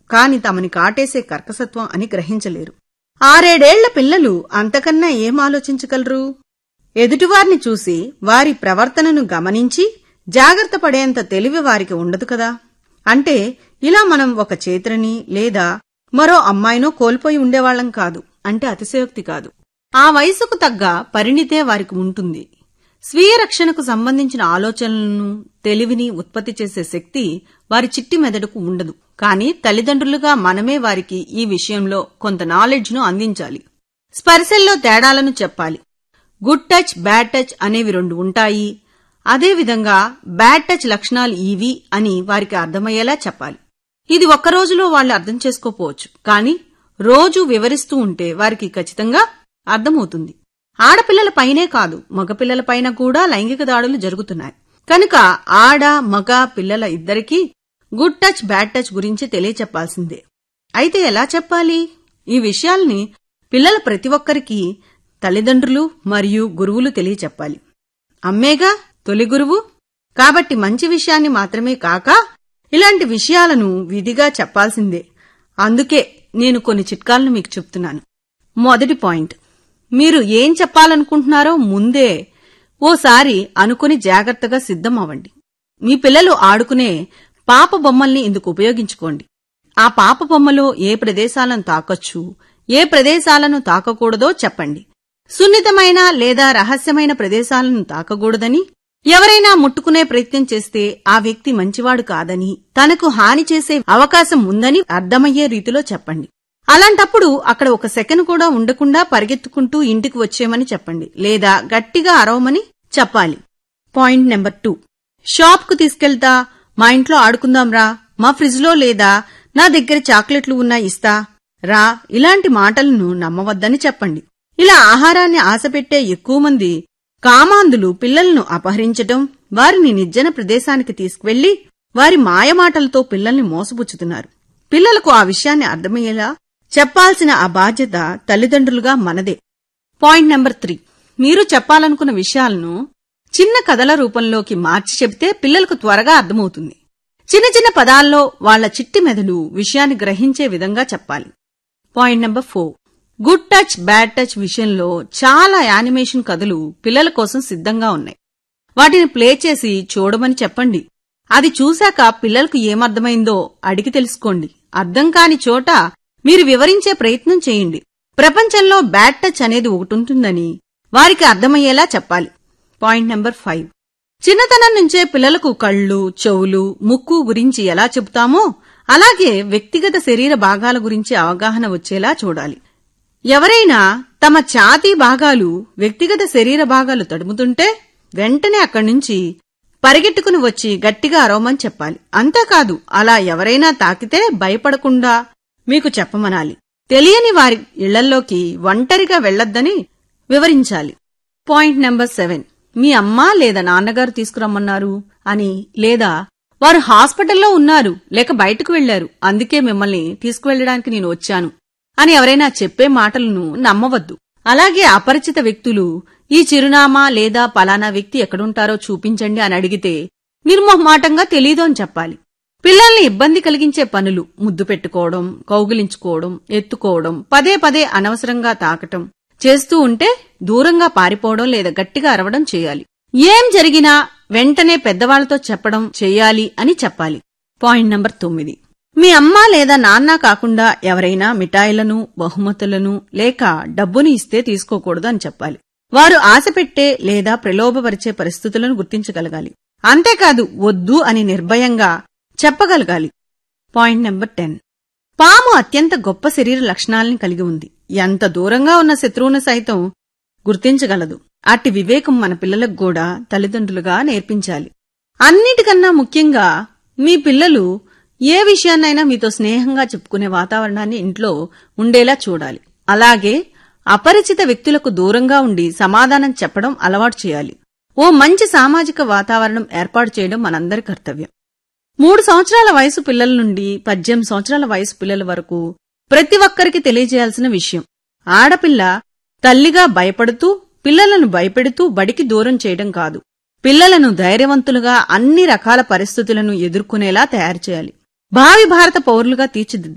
కాని తమని కాటేసే కర్కసత్వం అని గ్రహించలేరు ఆరేడేళ్ల పిల్లలు అంతకన్నా ఏం ఆలోచించగలరు ఎదుటివారిని చూసి వారి ప్రవర్తనను గమనించి జాగ్రత్త పడేంత తెలివి వారికి ఉండదు కదా అంటే ఇలా మనం ఒక చేతులని లేదా మరో అమ్మాయినో కోల్పోయి ఉండేవాళ్లం కాదు అంటే అతిశయోక్తి కాదు ఆ వయసుకు తగ్గ పరిణితే వారికి ఉంటుంది స్వీయ రక్షణకు సంబంధించిన ఆలోచనలను తెలివిని ఉత్పత్తి చేసే శక్తి వారి చిట్టి మెదడుకు ఉండదు కానీ తల్లిదండ్రులుగా మనమే వారికి ఈ విషయంలో కొంత నాలెడ్జ్ను అందించాలి స్పర్శల్లో తేడాలను చెప్పాలి గుడ్ టచ్ బ్యాడ్ టచ్ అనేవి రెండు ఉంటాయి అదేవిధంగా బ్యాడ్ టచ్ లక్షణాలు ఇవి అని వారికి అర్థమయ్యేలా చెప్పాలి ఇది ఒక్క రోజులో వాళ్ళు అర్థం చేసుకోపోవచ్చు కానీ రోజు వివరిస్తూ ఉంటే వారికి ఖచ్చితంగా అర్థమవుతుంది ఆడపిల్లలపైనే కాదు మగపిల్లలపైన కూడా లైంగిక దాడులు జరుగుతున్నాయి కనుక ఆడ మగ పిల్లల ఇద్దరికీ గుడ్ టచ్ బ్యాడ్ టచ్ గురించి తెలియచెప్పాల్సిందే అయితే ఎలా చెప్పాలి ఈ విషయాల్ని పిల్లల ప్రతి ఒక్కరికి తల్లిదండ్రులు మరియు గురువులు తెలియచెప్పాలి అమ్మేగా తొలి గురువు కాబట్టి మంచి విషయాన్ని మాత్రమే కాక ఇలాంటి విషయాలను విధిగా చెప్పాల్సిందే అందుకే నేను కొన్ని చిట్కాలను మీకు చెప్తున్నాను మొదటి పాయింట్ మీరు ఏం చెప్పాలనుకుంటున్నారో ముందే ఓసారి అనుకుని జాగ్రత్తగా సిద్ధం అవ్వండి మీ పిల్లలు ఆడుకునే పాప బొమ్మల్ని ఇందుకు ఉపయోగించుకోండి ఆ పాప బొమ్మలో ఏ ప్రదేశాలను తాకొచ్చు ఏ ప్రదేశాలను తాకకూడదో చెప్పండి సున్నితమైన లేదా రహస్యమైన ప్రదేశాలను తాకకూడదని ఎవరైనా ముట్టుకునే ప్రయత్నం చేస్తే ఆ వ్యక్తి మంచివాడు కాదని తనకు హాని చేసే అవకాశం ఉందని అర్థమయ్యే రీతిలో చెప్పండి అలాంటప్పుడు అక్కడ ఒక సెకండ్ కూడా ఉండకుండా పరిగెత్తుకుంటూ ఇంటికి వచ్చేయమని చెప్పండి లేదా గట్టిగా అరవమని చెప్పాలి పాయింట్ నెంబర్ టూ షాప్కు తీసుకెళ్తా మా ఇంట్లో ఆడుకుందాంరా మా ఫ్రిడ్జ్లో లేదా నా దగ్గర చాక్లెట్లు ఉన్నా ఇస్తా రా ఇలాంటి మాటలను నమ్మవద్దని చెప్పండి ఇలా ఆహారాన్ని ఆశపెట్టే ఎక్కువ మంది కామాంధులు పిల్లలను అపహరించటం వారిని నిర్జన ప్రదేశానికి తీసుకువెళ్లి వారి మాయమాటలతో పిల్లల్ని మోసపుచ్చుతున్నారు పిల్లలకు ఆ విషయాన్ని అర్థమయ్యేలా చెప్పాల్సిన ఆ బాధ్యత తల్లిదండ్రులుగా మనదే పాయింట్ నెంబర్ త్రీ మీరు చెప్పాలనుకున్న విషయాలను చిన్న కథల రూపంలోకి మార్చి చెబితే పిల్లలకు త్వరగా అర్థమవుతుంది చిన్న చిన్న పదాల్లో వాళ్ల చిట్టి మెదడు విషయాన్ని గ్రహించే విధంగా చెప్పాలి point number four good touch bad touch విషయంలో చాలా యానిమేషన్ కథలు పిల్లల కోసం సిద్ధంగా ఉన్నాయి వాటిని ప్లే చేసి చూడమని చెప్పండి అది చూశాక పిల్లలకు ఏమర్థమైందో అడిగి తెలుసుకోండి అర్థం కాని చోట మీరు వివరించే ప్రయత్నం చేయండి ప్రపంచంలో బ్యాడ్ టచ్ అనేది ఒకటుంటుందని వారికి అర్థమయ్యేలా చెప్పాలి పాయింట్ నెంబర్ ఫైవ్ చిన్నతనం నుంచే పిల్లలకు కళ్ళు చెవులు ముక్కు గురించి ఎలా చెబుతామో అలాగే వ్యక్తిగత శరీర భాగాల గురించి అవగాహన వచ్చేలా చూడాలి ఎవరైనా తమ ఛాతీ భాగాలు వ్యక్తిగత శరీర భాగాలు తడుముతుంటే వెంటనే అక్కడి నుంచి పరిగెట్టుకుని వచ్చి గట్టిగా అరవమని చెప్పాలి అంతేకాదు అలా ఎవరైనా తాకితే భయపడకుండా మీకు చెప్పమనాలి తెలియని వారి ఇళ్లల్లోకి ఒంటరిగా వెళ్లొద్దని వివరించాలి పాయింట్ నెంబర్ సెవెన్ మీ అమ్మ లేదా నాన్నగారు తీసుకురమ్మన్నారు అని లేదా వారు హాస్పిటల్లో ఉన్నారు లేక బయటకు వెళ్లారు అందుకే మిమ్మల్ని తీసుకువెళ్లడానికి నేను వచ్చాను అని ఎవరైనా చెప్పే మాటలను నమ్మవద్దు అలాగే అపరిచిత వ్యక్తులు ఈ చిరునామా లేదా పలానా వ్యక్తి ఎక్కడుంటారో చూపించండి అని అడిగితే నిర్మోహమాటంగా తెలీదు అని చెప్పాలి పిల్లల్ని ఇబ్బంది కలిగించే పనులు ముద్దు పెట్టుకోవడం కౌగిలించుకోవడం ఎత్తుకోవడం పదే పదే అనవసరంగా తాకటం చేస్తూ ఉంటే దూరంగా పారిపోవడం లేదా గట్టిగా అరవడం చేయాలి ఏం జరిగినా వెంటనే పెద్దవాళ్లతో చెప్పడం చెయ్యాలి అని చెప్పాలి పాయింట్ నంబర్ తొమ్మిది మీ అమ్మ లేదా నాన్న కాకుండా ఎవరైనా మిఠాయిలను బహుమతులను లేక డబ్బుని ఇస్తే తీసుకోకూడదు అని చెప్పాలి వారు ఆశ పెట్టే లేదా ప్రలోభపరిచే పరిస్థితులను గుర్తించగలగాలి అంతేకాదు వద్దు అని నిర్భయంగా చెప్పగలగాలి పాయింట్ నెంబర్ టెన్ పాము అత్యంత గొప్ప శరీర లక్షణాలని కలిగి ఉంది ఎంత దూరంగా ఉన్న శత్రువును సైతం గుర్తించగలదు అట్టి వివేకం మన పిల్లలకు కూడా తల్లిదండ్రులుగా నేర్పించాలి అన్నిటికన్నా ముఖ్యంగా మీ పిల్లలు ఏ విషయాన్నైనా మీతో స్నేహంగా చెప్పుకునే వాతావరణాన్ని ఇంట్లో ఉండేలా చూడాలి అలాగే అపరిచిత వ్యక్తులకు దూరంగా ఉండి సమాధానం చెప్పడం అలవాటు చేయాలి ఓ మంచి సామాజిక వాతావరణం ఏర్పాటు చేయడం మనందరి కర్తవ్యం మూడు సంవత్సరాల వయసు పిల్లల నుండి పద్దెనిమిది సంవత్సరాల వయసు పిల్లల వరకు ప్రతి ఒక్కరికి తెలియజేయాల్సిన విషయం ఆడపిల్ల తల్లిగా భయపడుతూ పిల్లలను భయపెడుతూ బడికి దూరం చేయడం కాదు పిల్లలను ధైర్యవంతులుగా అన్ని రకాల పరిస్థితులను ఎదుర్కొనేలా తయారు చేయాలి భావి భారత పౌరులుగా తీర్చిదిద్దాలి